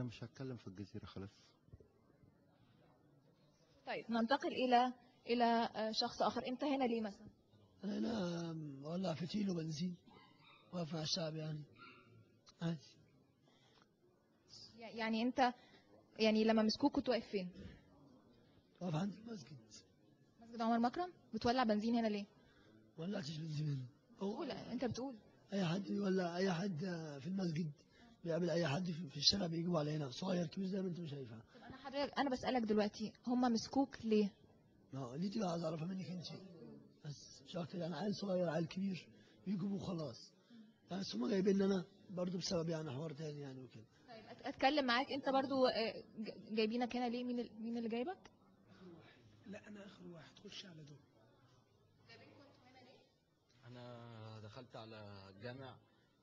مش هتكلم في الجزيرة خلاص طيب ننتقل الى الى آه، شخص اخر انت هنا ليه مثلا أنا هنا ولع فتيل وبنزين واقف مع الشعب يعني عادي يعني انت يعني لما مسكوك كنت واقف فين واقف عند المسجد مسجد عمر مكرم بتولع بنزين هنا ليه ما ولعتش بنزين هنا هو بتقول انت بتقول أي حد يولع أي حد في المسجد بيقابل أي حد في في الشارع بيجوا على هنا صغير كبير زي ما أنت شايفها طب انا حضرتك انا بسالك دلوقتي هم مسكوك ليه ما هو دي تبقى عايز أعرفها منك أنت بس مش أكتر يعني عيل صغير عيل كبير بيجوا وخلاص يعني بس هم جايبين أنا برضه بسبب يعني حوار تاني يعني وكده طيب أت- اتكلم معاك انت برضو آه، ج- جايبينك هنا ليه مين ال- مين اللي جايبك لا انا اخر واحد خش على دول انا دخلت على الجامع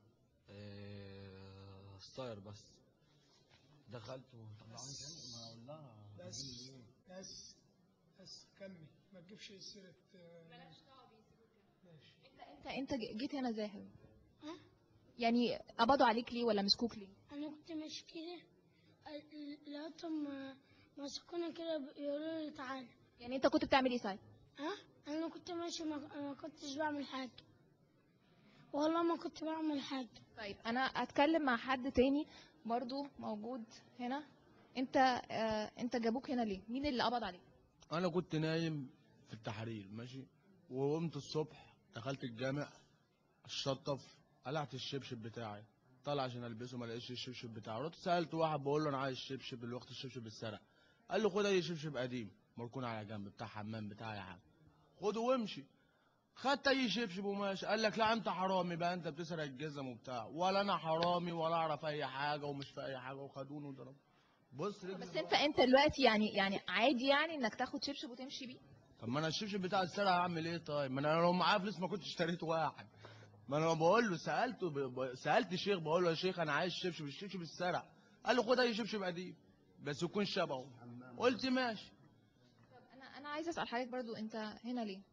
آه، ستاير بس دخلت وطلعوني تاني ما اقول لها بس بس بس كمل ما تجيبش سيره آه، ماشي انت انت ج- جيت هنا ازاي يعني قبضوا عليك ليه ولا مسكوك ليه انا كنت ماشي كده ال- لقيتهم آه، مسكوني كده بيقولوا لي تعالى يعني انت كنت بتعمل ايه ساعتها ها انا كنت ماشي ما ما كنتش بعمل حاجه والله ما كنت بعمل حاجه طيب انا اتكلم مع حد تاني برضو موجود هنا انت آه انت جابوك هنا ليه مين اللي قبض عليك انا كنت نايم في التحرير ماشي وقمت الصبح دخلت الجامع الشطف قلعت الشبشب بتاعي طلع عشان البسه ما لقيتش الشبشب بتاعي رحت سالت واحد بقول له انا عايز شبشب الوقت الشبشب اتسرق قال له خد اي شبشب قديم مركون على جنب بتاع حمام بتاعي يا عم خده وامشي خدت اي شبشب وماشي قال لك لا انت حرامي بقى انت بتسرق الجزم وبتاع ولا انا حرامي ولا اعرف اي حاجه ومش في اي حاجه وخدوني وضربوا بص رجلي بس انت انت دلوقتي يعني يعني عادي يعني انك تاخد شبشب وتمشي بيه طب ما انا الشبشب بتاع السرقه هعمل ايه طيب؟ ما انا لو معايا فلوس ما كنتش اشتريت واحد. ما انا بقول له سالته ب... ب... سالت الشيخ بقول له يا شيخ انا عايز شبشب الشبشب السرق. قال له خد اي شبشب قديم بس يكون شبهه. قلت ماشي. انا انا عايزه اسال حضرتك برضو انت هنا ليه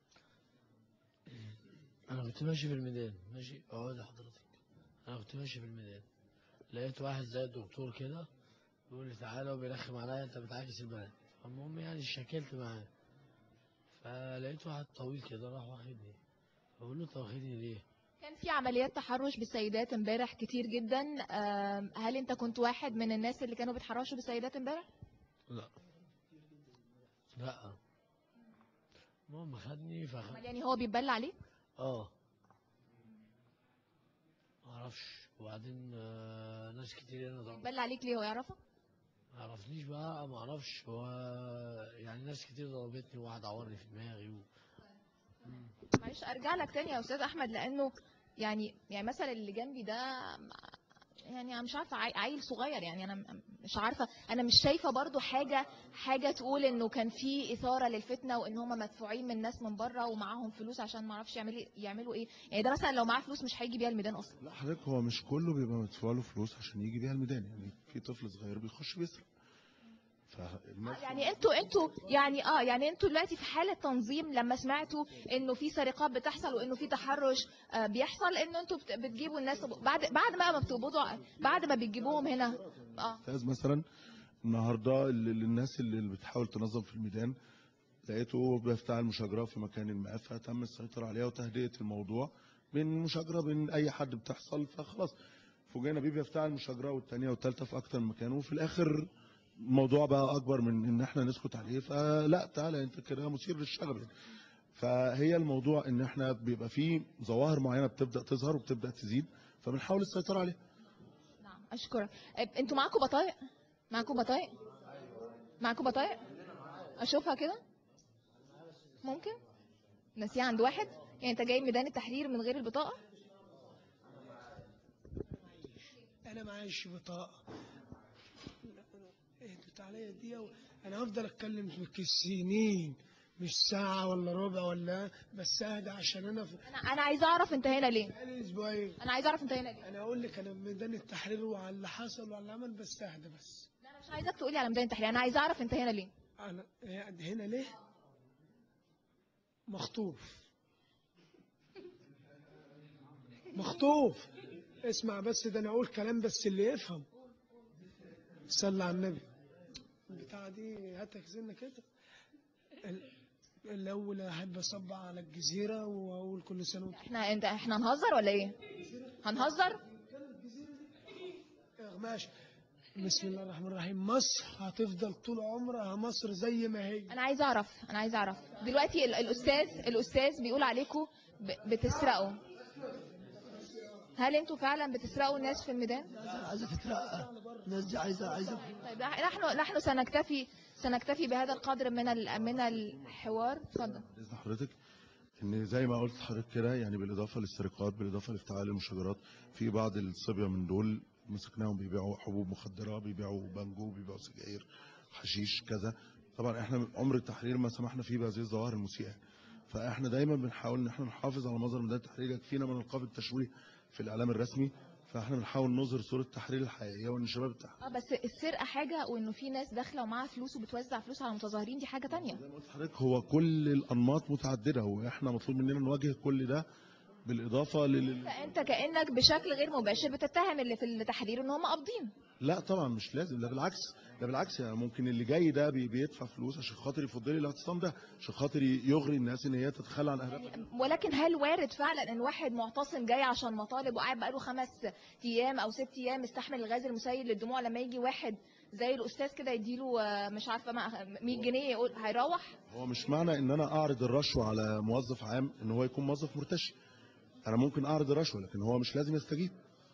أنا كنت ماشي في الميدان ماشي أقعد لحضرتك أنا كنت ماشي في الميدان لقيت واحد زي الدكتور كده بيقول لي تعالى وبيرخم عليا أنت بتعاكس البنات فالمهم يعني شكلت معاه فلقيت واحد طويل كده راح واخدني بقول له أنت واخدني ليه؟ كان في عمليات تحرش بالسيدات امبارح كتير جدا آم، هل انت كنت واحد من الناس اللي كانوا بيتحرشوا بالسيدات امبارح لا لا المهم خدني فخد امال يعني هو بيتبلى عليك اه معرفش وبعدين آه، ناس كتير هنا ضربوا بيتبلى عليك ليه هو يعرفك ما عرفنيش بقى ما اعرفش هو يعني ناس كتير ضربتني وواحد عورني في دماغي و... معلش ارجع لك تاني يا استاذ احمد لانه يعني يعني مثلا اللي جنبي ده يعني انا مش عارفه عي- عيل صغير يعني انا م- مش عارفه انا مش شايفه برضو حاجه حاجه تقول انه كان في اثاره للفتنه وان هم مدفوعين من ناس من بره ومعاهم فلوس عشان ما اعرفش يعملوا يعملوا ايه يعني ده مثلا لو معاه فلوس مش هيجي بيها الميدان اصلا لا حضرتك هو مش كله بيبقى مدفوع له فلوس عشان يجي بيها الميدان يعني في طفل صغير بيخش بيسرق فالناس يعني انتوا انتوا يعني اه يعني انتوا دلوقتي في حاله تنظيم لما سمعتوا انه في سرقات بتحصل وانه في تحرش آه بيحصل انه انتوا بت- بتجيبوا الناس بعد بعد ما ما بتقبضوا بعد ما بتجيبوهم هنا اه استاذ مثلا النهارده ال- ال- الناس اللي اللي بتحاول تنظم في الميدان لقيته بيفتعل مشاجره في مكان ما فتم السيطره عليها وتهدئه الموضوع بين مشاجره بين اي حد بتحصل فخلاص فوجئنا بيه بيفتعل مشاجره والثانيه والثالثه في اكتر من مكان وفي الاخر الموضوع بقى اكبر من ان احنا نسكت عليه فلا تعالى انت كده مثير للشغب يعني. فهي الموضوع ان احنا بيبقى فيه ظواهر معينه بتبدا تظهر وبتبدا تزيد فبنحاول السيطره عليها نعم اشكرك آه، انتوا معاكم بطايق معاكم بطايق معاكم بطايق اشوفها كده ممكن ناسيها عند واحد يعني انت جاي ميدان التحرير من غير البطاقه انا معيش بطاقه اهدت عليا دي و- انا هفضل اتكلم في سنين مش ساعه ولا ربع ولا بس اهدى عشان انا في انا انا عايزه اعرف انت هنا ليه بقالي اسبوعين انا عايزه اعرف انت هنا ليه انا اقول لك انا في ميدان التحرير وعلى اللي حصل وعلى اللي عمل بس اهدى بس لا انا مش عايزاك تقولي على ميدان التحرير انا عايزه اعرف انت هنا ليه انا قاعد هنا ليه مخطوف مخطوف اسمع بس ده انا اقول كلام بس اللي يفهم صلى على النبي البتاعة دي هاتك سنة كده ال- الأول أحب أصبع على الجزيرة وأقول كل سنة وأنتم احنا انت احنا هنهزر ولا ايه هنهزر يا ماشي بسم الله الرحمن الرحيم مصر هتفضل طول عمرها مصر زي ما هي انا عايزه اعرف انا عايزه اعرف دلوقتي ال- الاستاذ الاستاذ بيقول عليكم ب- بتسرقوا هل انتوا فعلا بتسرقوا الناس في الميدان عايزه تترقى الناس دي عايزه عايزه طيب نحن نحن سنكتفي سنكتفي بهذا القدر من ال- من الحوار اتفضل باذن حضرتك ان زي ما قلت لحضرتك كده يعني بالاضافه للسرقات بالاضافه لافتعال المشاجرات في بعض الصبيه من دول مسكناهم بيبيعوا حبوب مخدره بيبيعوا بانجو بيبيعوا سجاير حشيش كذا طبعا احنا عمر التحرير ما سمحنا فيه بهذه الظواهر المسيئه فاحنا دايما بنحاول ان احنا نحافظ على مظهر ميدان التحرير يكفينا من القاب التشويه في الاعلام الرسمي فاحنا بنحاول نظهر صوره التحرير الحقيقيه وان شباب التحرير اه بس السرقه حاجه وانه في ناس داخله ومعاها فلوس وبتوزع فلوس على المتظاهرين دي حاجه تانية زي ما قلت لحضرتك هو كل الانماط متعدده واحنا مطلوب مننا نواجه كل ده بالاضافه لل فانت كانك بشكل غير مباشر بتتهم اللي في التحرير ان هم قابضين لا طبعا مش لازم ده بالعكس ده بالعكس يعني ممكن اللي جاي ده بي- بيدفع فلوس عشان خاطر يفضل لي الاعتصام ده عشان خاطر يغري الناس ان هي تتخلى عن اهدافها يعني ولكن هل وارد فعلا ان واحد معتصم جاي عشان مطالب وقاعد بقاله خمس ايام او ست ايام مستحمل الغاز المسيل للدموع لما يجي واحد زي الاستاذ كده يديله آه، مش عارفه ما- 100 جنيه يقول هيروح هو مش معنى ان انا اعرض الرشوه على موظف عام ان هو يكون موظف مرتشي انا ممكن اعرض الرشوه لكن هو مش لازم يستجيب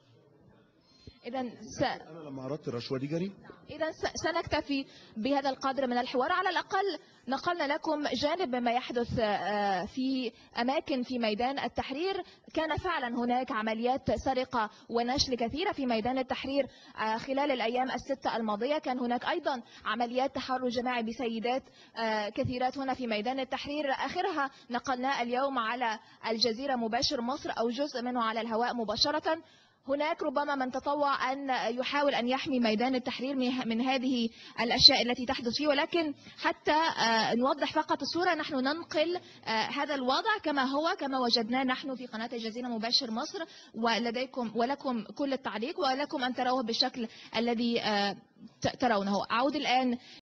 اذا انا لما عرضت الرشوه دي جريمه إذا سنكتفي بهذا القدر من الحوار على الأقل نقلنا لكم جانب مما يحدث آه، في أماكن في ميدان التحرير كان فعلا هناك عمليات سرقة ونشل كثيرة في ميدان التحرير آه، خلال الأيام الستة الماضية كان هناك أيضا عمليات تحرش جماعي بسيدات آه، كثيرات هنا في ميدان التحرير آخرها نقلناه اليوم على الجزيرة مباشر مصر أو جزء منه على الهواء مباشرة هناك ربما من تطوع أن يحاول أن يحمي ميدان التحرير من- من هذه الأشياء التي تحدث فيه ولكن حتى آه، نوضح فقط الصورة نحن ننقل آه، هذا الوضع كما هو كما وجدناه نحن في قناة الجزيرة مباشر مصر ولديكم ولكم كل التعليق ولكم أن تروه بالشكل الذي آه، ت- ترونه أعود الآن